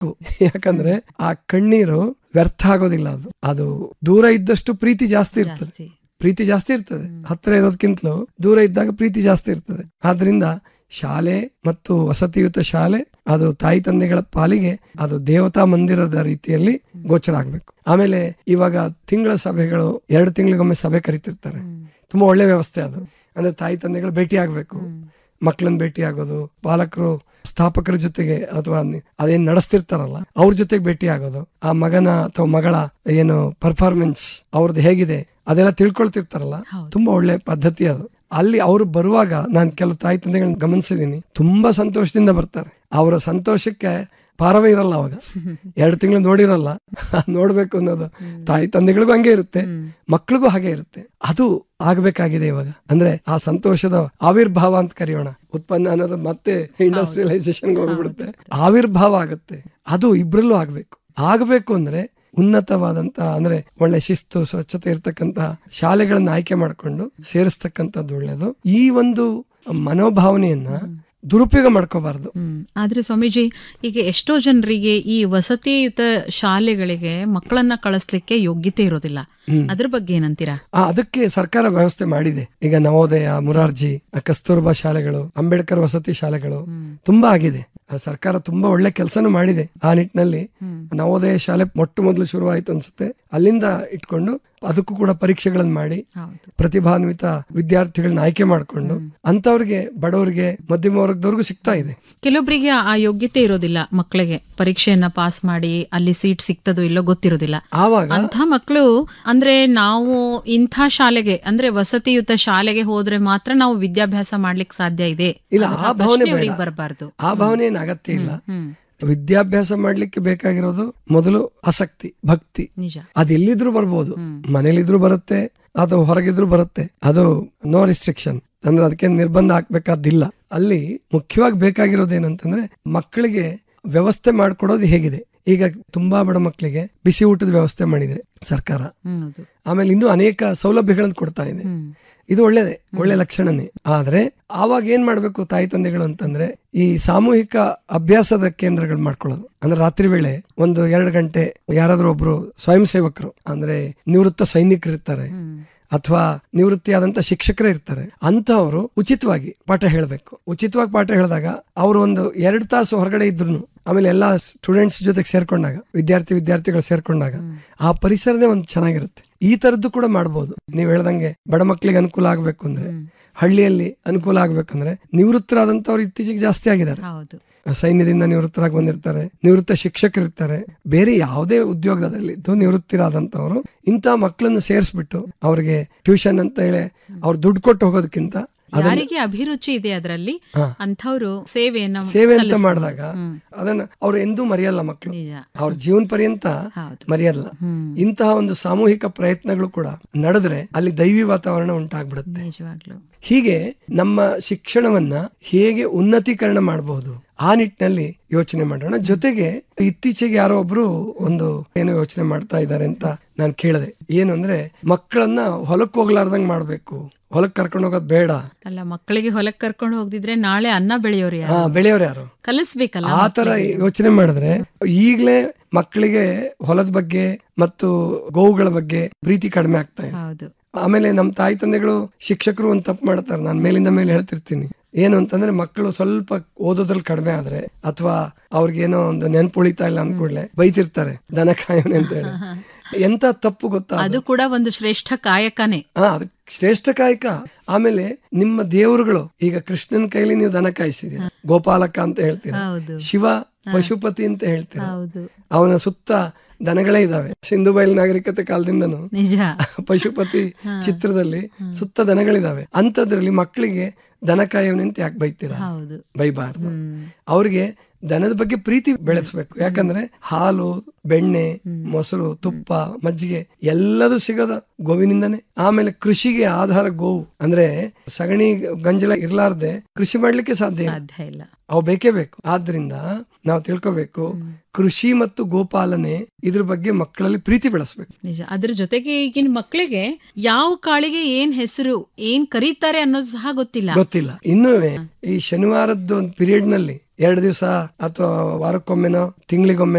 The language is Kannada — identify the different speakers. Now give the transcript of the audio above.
Speaker 1: ಯಾಕಂದ್ರೆ ಆ ಕಣ್ಣೀರು ವ್ಯರ್ಥ ಆಗೋದಿಲ್ಲ ಅದು ಅದು ದೂರ ಇದ್ದಷ್ಟು ಪ್ರೀತಿ ಜಾಸ್ತಿ ಇರ್ತದೆ
Speaker 2: ಜಾಸ್ತಿ
Speaker 1: ಪ್ರೀತಿ ಜಾಸ್ತಿ ಇರ್ತದೆ ಹತ್ರ ಇರೋದಕ್ಕಿಂತಲೂ ದೂರ ಇದ್ದಾಗ ಪ್ರೀತಿ ಜಾಸ್ತಿ ಇರ್ತದೆ ಆದ್ರಿಂದ ಶಾಲೆ ಮತ್ತು ವಸತಿಯುತ ಶಾಲೆ ಅದು ತಾಯಿ ತಂದೆಗಳ ಪಾಲಿಗೆ ಅದು ದೇವತಾ ಮಂದಿರದ ರೀತಿಯಲ್ಲಿ ಗೋಚರ ಆಗ್ಬೇಕು ಆಮೇಲೆ ಇವಾಗ ತಿಂಗಳ ಸಭೆಗಳು ಎರಡು ತಿಂಗಳಿಗೊಮ್ಮೆ ಸಭೆ ಕರಿತಿರ್ತಾರೆ ತುಂಬಾ ಒಳ್ಳೆ ವ್ಯವಸ್ಥೆ ಅದು ಅಂದ್ರೆ ತಾಯಿ ತಂದೆಗಳು ಭೇಟಿ ಆಗ್ಬೇಕು ಮಕ್ಕಳನ್ನ ಭೇಟಿ ಆಗೋದು ಪಾಲಕರು ಸ್ಥಾಪಕರ ಜೊತೆಗೆ ಅಥವಾ ನಿ- ಅದೇನ್ ನಡೆಸ್ತಿರ್ತಾರಲ್ಲ ಅವ್ರ ಜೊತೆಗೆ ಭೇಟಿ ಆಗೋದು ಆ ಮಗನ ಅಥವಾ ಮಗಳ ಏನು ಪರ್ಫಾರ್ಮೆನ್ಸ್ ಅವ್ರದ್ದು ಹೇಗಿದೆ ಅದೆಲ್ಲ ತಿಳ್ಕೊಳ್ತಿರ್ತಾರಲ್ಲ
Speaker 2: ಹೌದು.
Speaker 1: ತುಂಬಾ ಒಳ್ಳೆ ಪದ್ಧತಿ ಅದು ಅಲ್ಲಿ ಅವರು ಬರುವಾಗ ನಾನು ಕೆಲವು ತಾಯಿ ತಂದೆಗಳನ್ನ ಗಮನಿಸಿದೀನಿ ತುಂಬಾ ಸಂತೋಷದಿಂದ ಬರ್ತಾರೆ ಅವರ ಸಂತೋಷಕ್ಕೆ ಪಾರವೇ ಇರಲ್ಲ ಅವಾಗ ಎರಡು ತಿಂಗಳು ನೋಡಿರಲ್ಲ ನೋಡ್ಬೇಕು ಅನ್ನೋದು ತಾಯಿ ತಂದೆಗಳಿಗೂ ಹಂಗೆ ಇರುತ್ತೆ ಮಕ್ಳಿಗೂ ಹಾಗೆ ಇರುತ್ತೆ ಅದು ಆಗ್ಬೇಕಾಗಿದೆ ಇವಾಗ ಅಂದ್ರೆ ಆ ಸಂತೋಷದ ಆವಿರ್ಭಾವ ಅಂತ ಕರೆಯೋಣ ಉತ್ಪನ್ನ ಅನ್ನೋದು ಮತ್ತೆ ಇಂಡಸ್ಟ್ರಿಯಲೈಸೇಷನ್ ಹೋಗ್ಬಿಡುತ್ತೆ ಆವಿರ್ಭಾವ ಆಗುತ್ತೆ ಅದು ಇಬ್ರಲ್ಲೂ ಆಗ್ಬೇಕು ಆಗ್ಬೇಕು ಅಂದ್ರೆ ಉನ್ನತವಾದಂತ ಅಂದ್ರೆ ಒಳ್ಳೆ ಶಿಸ್ತು ಸ್ವಚ್ಛತೆ ಇರ್ತಕ್ಕಂತ ಶಾಲೆಗಳನ್ನ ಆಯ್ಕೆ ಮಾಡಿಕೊಂಡು ಸೇರಿಸ್ತಕ್ಕಂಥದ್ದು ಒಳ್ಳೇದು ಈ ಒಂದು ಮನೋಭಾವನೆಯನ್ನ ದುರುಪಯೋಗ ಮಾಡ್ಕೋಬಾರ್ದು
Speaker 2: ಹ್ಮ್ ಆದ್ರೆ ಸ್ವಾಮೀಜಿ ಈಗ ಎಷ್ಟೋ ಜನರಿಗೆ ಈ ವಸತಿಯುತ ಶಾಲೆಗಳಿಗೆ ಮಕ್ಕಳನ್ನ ಕಳಿಸ್ಲಿಕ್ಕೆ ಯೋಗ್ಯತೆ ಇರೋದಿಲ್ಲ ಅದ್ರ ಬಗ್ಗೆ ಏನಂತೀರಾ
Speaker 1: ಆ ಅದಕ್ಕೆ ಸರ್ಕಾರ ವ್ಯವಸ್ಥೆ ಮಾಡಿದೆ ಈಗ ನವೋದಯ ಮುರಾರ್ಜಿ ಆ ಕಸ್ತೂರ್ಬಾ ಶಾಲೆಗಳು ಅಂಬೇಡ್ಕರ್ ವಸತಿ ಶಾಲೆಗಳು ತುಂಬಾ ಆಗಿದೆ ಆ ಸರ್ಕಾರ ತುಂಬಾ ಒಳ್ಳೆ ಕೆಲಸನೂ ಮಾಡಿದೆ ಆ ನಿಟ್ಟಿನಲ್ಲಿ ನವೋದಯ ಶಾಲೆ ಮೊಟ್ಟ ಮೊದಲು ಶುರುವಾಯಿತು ಅನ್ಸುತ್ತೆ ಅಲ್ಲಿಂದ ಇಟ್ಕೊಂಡು ಅದಕ್ಕೂ ಕೂಡ ಪರೀಕ್ಷೆಗಳನ್ನ ಮಾಡಿ
Speaker 2: ಹೌದು
Speaker 1: ಪ್ರತಿಭಾನ್ವಿತ ವಿದ್ಯಾರ್ಥಿಗಳನ್ನ ಆಯ್ಕೆ ಮಾಡಿಕೊಂಡು ಅಂತವ್ರಿಗೆ ಬಡವರಿಗೆ ಮಧ್ಯಮ ವರ್ಗದವ್ರಿಗೂ ಸಿಗ್ತಾ ಇದೆ
Speaker 2: ಕೆಲವೊಬ್ಬರಿಗೆ ಆ ಯೋಗ್ಯತೆ ಇರೋದಿಲ್ಲ ಮಕ್ಕಳಿಗೆ ಪರೀಕ್ಷೆಯನ್ನ ಪಾಸ್ ಮಾಡಿ ಅಲ್ಲಿ ಸೀಟ್ ಸಿಗ್ತದೋ ಇಲ್ಲೋ ಗೊತ್ತಿರೋದಿಲ್ಲ
Speaker 1: ಆವಾಗ
Speaker 2: ಅಂಥ ಮಕ್ಕಳು ಅಂದ್ರೆ ನಾವು ಇಂಥ ಶಾಲೆಗೆ ಅಂದ್ರೆ ವಸತಿಯುತ ಶಾಲೆಗೆ ಹೋದ್ರೆ ಮಾತ್ರ ನಾವು ವಿದ್ಯಾಭ್ಯಾಸ ಮಾಡ್ಲಿಕ್ಕೆ ಸಾಧ್ಯ ಇದೆ
Speaker 1: ಇಲ್ಲ,
Speaker 2: ಅನ್ನೋ
Speaker 1: ಆ ಭಾವನೆ
Speaker 2: ಪ್ರಶ್ನೆ
Speaker 1: ಬೇಡ.
Speaker 2: ಅವ್ರಿಗೆ ಬರಬಾರ್ದು
Speaker 1: ಆ ಭಾವನೆ ಏನು ಅಗತ್ಯ ಇಲ್ಲ
Speaker 2: ಹ್ಮ್
Speaker 1: ವಿದ್ಯಾಭ್ಯಾಸ ಮಾಡ್ಲಿಕ್ಕೆ ಬೇಕಾಗಿರೋದು ಮೊದಲು ಆಸಕ್ತಿ ಭಕ್ತಿ
Speaker 2: ನಿಜ
Speaker 1: ಅದೆಲ್ಲಿದ್ರು ಬರ್ಬೋದು ಮನೇಲಿದ್ರು ಬರುತ್ತೆ ಅದು ಹೊರಗಿದ್ರು ಬರುತ್ತೆ ಅದು ನೋ ರಿಸ್ಟ್ರಿಕ್ಷನ್ ಅಂದ್ರೆ ಅದಕ್ಕೆ ನಿರ್ಬಂಧ ಹಾಕ್ಬೇಕಾದಿಲ್ಲ ಅಲ್ಲಿ ಮುಖ್ಯವಾಗಿ ಬೇಕಾಗಿರೋದು ಏನಂತಂದ್ರೆ ಮಕ್ಕಳಿಗೆ ವ್ಯವಸ್ಥೆ ಮಾಡ್ಕೊಡೋದು ಹೇಗಿದೆ ಈಗ ತುಂಬಾ ಬಡ ಮಕ್ಕಳಿಗೆ ಬಿಸಿ ಊಟದ ವ್ಯವಸ್ಥೆ ಮಾಡಿದೆ ಸರ್ಕಾರ
Speaker 2: ಹ್ಮ್ ಹೌದು
Speaker 1: ಆಮೇಲೆ ಇನ್ನೂ ಅನೇಕ ಸೌಲಭ್ಯಗಳನ್ನು ಕೊಡ್ತಾ ಇದೆ
Speaker 2: ಹ್ಮ್
Speaker 1: ಇದು ಒಳ್ಳೇದೇ ಒಳ್ಳೆ ಲಕ್ಷಣನೇ ಆದ್ರೆ ಆವಾಗ ಏನ್ ಮಾಡ್ಬೇಕು ತಾಯಿ ತಂದೆಗಳು ಅಂತಂದ್ರೆ ಈ ಸಾಮೂಹಿಕ ಅಭ್ಯಾಸದ ಕೇಂದ್ರಗಳು ಮಾಡ್ಕೊಳ್ಳೋದು ಅಂದ್ರೆ ರಾತ್ರಿ ವೇಳೆ ಒಂದು ಎರಡು ಗಂಟೆ ಯಾರಾದ್ರೂ ಒಬ್ರು ಸ್ವಯಂ ಸೇವಕರು ಅಂದ್ರೆ ನಿವೃತ್ತ ಸೈನಿಕರು ಇರ್ತಾರೆ
Speaker 2: ಹ್ಮ್
Speaker 1: ಅಥವಾ ನಿವೃತ್ತಿಯಾದಂತ ಶಿಕ್ಷಕರೇ ಇರ್ತಾರೆ ಅಂತವರು ಉಚಿತವಾಗಿ ಪಾಠ ಹೇಳಬೇಕು ಉಚಿತವಾಗಿ ಪಾಠ ಹೇಳಿದಾಗ ಅವರು ಒಂದು ಎರಡು ತಾಸು ಹೊರಗಡೆ ಇದ್ರು ಆಮೇಲೆ ಎಲ್ಲಾ ಸ್ಟೂಡೆಂಟ್ಸ್ ಜೊತೆಗೆ ಸೇರ್ಕೊಂಡಾಗ ವಿದ್ಯಾರ್ಥಿ ವಿದ್ಯಾರ್ಥಿಗಳು ಸೇರ್ಕೊಂಡಾಗ ಆ ಪರಿಸರನೇ ಒಂದು ಚೆನ್ನಾಗಿರುತ್ತೆ ಈ ತರದ್ದು ಕೂಡ ಮಾಡ್ಬೋದು ನೀವು ಹೇಳ್ದಂಗೆ ಬಡ ಮಕ್ಕಳಿಗೆ ಅನುಕೂಲ ಆಗ್ಬೇಕು ಅಂದ್ರೆ ಹಳ್ಳಿಯಲ್ಲಿ ಅನುಕೂಲ ಆಗ್ಬೇಕಂದ್ರೆ ನಿವೃತ್ತರಾದಂತವ್ರು ಇತ್ತೀಚೆಗೆ ಜಾಸ್ತಿ ಆಗಿದ್ದಾರೆ
Speaker 2: ಹೌದು
Speaker 1: ಸೈನ್ಯದಿಂದ ನಿವೃತ್ತರಾಗಿ ಬಂದಿರ್ತಾರೆ ನಿವೃತ್ತ ಶಿಕ್ಷಕರಿರ್ತಾರೆ ಬೇರೆ ಯಾವುದೇ ಉದ್ಯೋಗದಲ್ಲಿ ನಿವೃತ್ತಿರಾದಂತವರು ಇಂಥ ಮಕ್ಕಳನ್ನು ಸೇರಿಸ್ಬಿಟ್ಟು ಅವ್ರಿಗೆ ಟ್ಯೂಷನ್ ಅಂತ ಹೇಳಿ ಅವ್ರು ದುಡ್ಡು ಕೊಟ್ಟು ಹೋಗೋದಕ್ಕಿಂತ
Speaker 2: ಯಾರಿಗೆ ಅಭಿರುಚಿ ಇದೆ ಅದರಲ್ಲಿ
Speaker 1: ಹಾ.
Speaker 2: ಅಂಥವ್ರು ಸೇವೆಯನ್ನ
Speaker 1: ಸೇವೆ ಅಂತ
Speaker 2: ಸಲ್ಲಿಸ್ಬೋದು.
Speaker 1: ಮಾಡಿದಾಗ
Speaker 2: ಹ್ಮ್.
Speaker 1: ಅದನ್ನ ಅವ್ರು ಎಂದೂ ಮರೆಯಲ್ಲ ಮಕ್ಕಳು
Speaker 2: ನಿಜ
Speaker 1: ಅವ್ರ ಜೀವನ ಪರ್ಯಂತ
Speaker 2: ಹೌದು
Speaker 1: ಮರೆಯಲ್ಲ
Speaker 2: ಹ್ಮ್
Speaker 1: ಇಂತಹ ಒಂದು ಸಾಮೂಹಿಕ ಪ್ರಯತ್ನಗಳು ಕೂಡ ನಡೆದ್ರೆ ಅಲ್ಲಿ ದೈವಿ ವಾತಾವರಣ ಉಂಟಾಗ್ಬಿಡುತ್ತೆ
Speaker 2: ನಿಜವಾಗ್ಲು
Speaker 1: ಹೀಗೆ ನಮ್ಮ ಶಿಕ್ಷಣವನ್ನ ಹೇಗೆ ಉನ್ನತೀಕರಣ ಮಾಡಬಹುದು ಆ ನಿಟ್ಟಿನಲ್ಲಿ ಯೋಚನೆ ಮಾಡೋಣ ಜೊತೆಗೆ ಇತ್ತೀಚೆಗೆ ಯಾರೋ ಒಬ್ರು ಒಂದು ಏನೋ ಯೋಚನೆ ಮಾಡ್ತಾ ಇದ್ದಾರೆ ಅಂತ ನಾನು ಕೇಳಿದೆ ಏನು ಅಂದ್ರೆ ಮಕ್ಕಳನ್ನ ಹೊಲಕ್ಕೆ ಹೋಗ್ಲಾರ್ದಂಗ್ ಮಾಡ್ಬೇಕು ಹೊಲಕ್ ಕರ್ಕೊಂಡು ಹೋಗೋದ್ ಬೇಡ
Speaker 2: ಅಲ್ಲ ಮಕ್ಕಳಿಗೆ ಹೊಲಕ್ ಕರ್ಕೊಂಡು ಹೋಗ್ದಿದ್ರೆ ನಾಳೆ ಅನ್ನ ಬೆಳೆಯೋರು
Speaker 1: ಹಾ
Speaker 2: ಯಾರು
Speaker 1: ಬೆಳೆಯೋರು ಯಾರು
Speaker 2: ಕಲಿಸ್ಬೇಕಲ್ಲ
Speaker 1: ಆ ತರ ಯೋಚನೆ ಮಾಡಿದ್ರೆ ಈಗ್ಲೇ ಮಕ್ಕಳಿಗೆ ಹೊಲದ ಬಗ್ಗೆ ಮತ್ತು ಗೋವುಗಳ ಬಗ್ಗೆ ಪ್ರೀತಿ ಕಡಿಮೆ ಆಗ್ತಾ ಇದೆ
Speaker 2: ಹೌದು
Speaker 1: ಆಮೇಲೆ ನಮ್ಮ ತಾಯಿ ತಂದೆಗಳು ಶಿಕ್ಷಕರು ಒಂದು ತಪ್ಪು ಮಾಡ್ತಾರೆ ನಾನು ಮೇಲಿಂದ ಮೇಲೆ ಹೇಳ್ತಿರ್ತೀನಿ ಏನು ಅಂತಂದ್ರೆ ಮಕ್ಕಳು ಸ್ವಲ್ಪ ಓದೋದ್ರಲ್ಲಿ ಕಡಿಮೆ ಆದ್ರೆ ಅಥವಾ ಅವ್ರಿಗೇನೋ ಒಂದು ನೆನ್ಪು ಉಳಿತಾ ಇಲ್ಲ ಅಂದ್ಕೂಡ್ಲೆ ಬೈತಿರ್ತಾರೆ ದನ ಕಾಯೋನೆ ಅಂತ ಹೇಳಿ ಎಂತ ತಪ್ಪು ಗೊತ್ತಾ ಅದು?
Speaker 2: ಅದು ಕೂಡ ಒಂದು ಶ್ರೇಷ್ಠ ಕಾಯಕನೇ
Speaker 1: ಹಾ ಅದು ಶ್ರೇಷ್ಠ ಕಾಯಕ ಆಮೇಲೆ ನಿಮ್ಮ ದೇವರುಗಳು ಈಗ ಕೃಷ್ಣನ್ ಕೈಲಿ ನೀವು ದನ ಕಾಯಿಸಿದೀರ ಗೋಪಾಲಕ ಅಂತ ಹೇಳ್ತೀರಾ
Speaker 2: ಹೌದು
Speaker 1: ಶಿವ ಪಶುಪತಿ ಅಂತ ಹೇಳ್ತೀರಾ
Speaker 2: ಹೌದು
Speaker 1: ಅವನ ಸುತ್ತ ದನಗಳೇ ಇದಾವೆ ಸಿಂಧು ಬಯಲು ನಾಗರಿಕತೆ ಕಾಲದಿಂದನೂ
Speaker 2: ನಿಜ
Speaker 1: ಪಶುಪತಿ ಚಿತ್ರದಲ್ಲಿ ಸುತ್ತ ದನಗಳಿದಾವೆ ಅಂತದ್ರಲ್ಲಿ ಮಕ್ಕಳಿಗೆ ದನ ಕಾಯೋನೆ ಅಂತ ಯಾಕೆ ಬೈತೀರಾ
Speaker 2: ಹೌದು
Speaker 1: ಬೈಬಾರ್ದು
Speaker 2: ಹ್ಮ್
Speaker 1: ಅವ್ರಿಗೆ ದನದ ಬಗ್ಗೆ ಪ್ರೀತಿ ಬೆಳೆಸ್ಬೇಕು ಯಾಕಂದ್ರೆ ಹಾಲು ಬೆಣ್ಣೆ ಮೊಸರು ತುಪ್ಪ ಮಜ್ಜಿಗೆ ಎಲ್ಲದೂ ಸಿಗೋದ ಗೋವಿನಿಂದನೇ ಆಮೇಲೆ ಕೃಷಿಗೆ ಆಧಾರ ಗೋವು ಅಂದ್ರೆ ಸಗಣಿ ಗಂಜಲ ಇರ್ಲಾರ್ದೆ ಕೃಷಿ ಮಾಡ್ಲಿಕ್ಕೆ ಸಾಧ್ಯ ಇಲ್ಲ
Speaker 2: ಸಾಧ್ಯ ಇಲ್ಲ
Speaker 1: ಅವು ಬೇಕೇ ಬೇಕು ಆದ್ರಿಂದ ನಾವು ತಿಳ್ಕೊಬೇಕು ಕೃಷಿ ಮತ್ತು ಗೋಪಾಲನೆ ಇದ್ರ ಬಗ್ಗೆ ಮಕ್ಕಳಲ್ಲಿ ಪ್ರೀತಿ ಬೆಳೆಸ್ಬೇಕು
Speaker 2: ನಿಜ ಅದ್ರ ಜೊತೆಗೆ ಈಗಿನ ಮಕ್ಕಳಿಗೆ ಯಾವ ಕಾಳಿಗೆ ಏನ್ ಹೆಸರು ಏನ್ ಕರೀತಾರೆ ಅನ್ನೋದು ಸಹ ಗೊತ್ತಿಲ್ಲ
Speaker 1: ಗೊತ್ತಿಲ್ಲ ಇನ್ನು ಈ ಶನಿವಾರದ್ದು ಒಂದು ಪೀರಿಯಡ್ ನಲ್ಲಿ ಎರಡು ದಿವಸ ಅಥವಾ ವಾರಕ್ಕೊಮ್ಮೆನೋ ತಿಂಗಳಿಗೊಮ್ಮೆ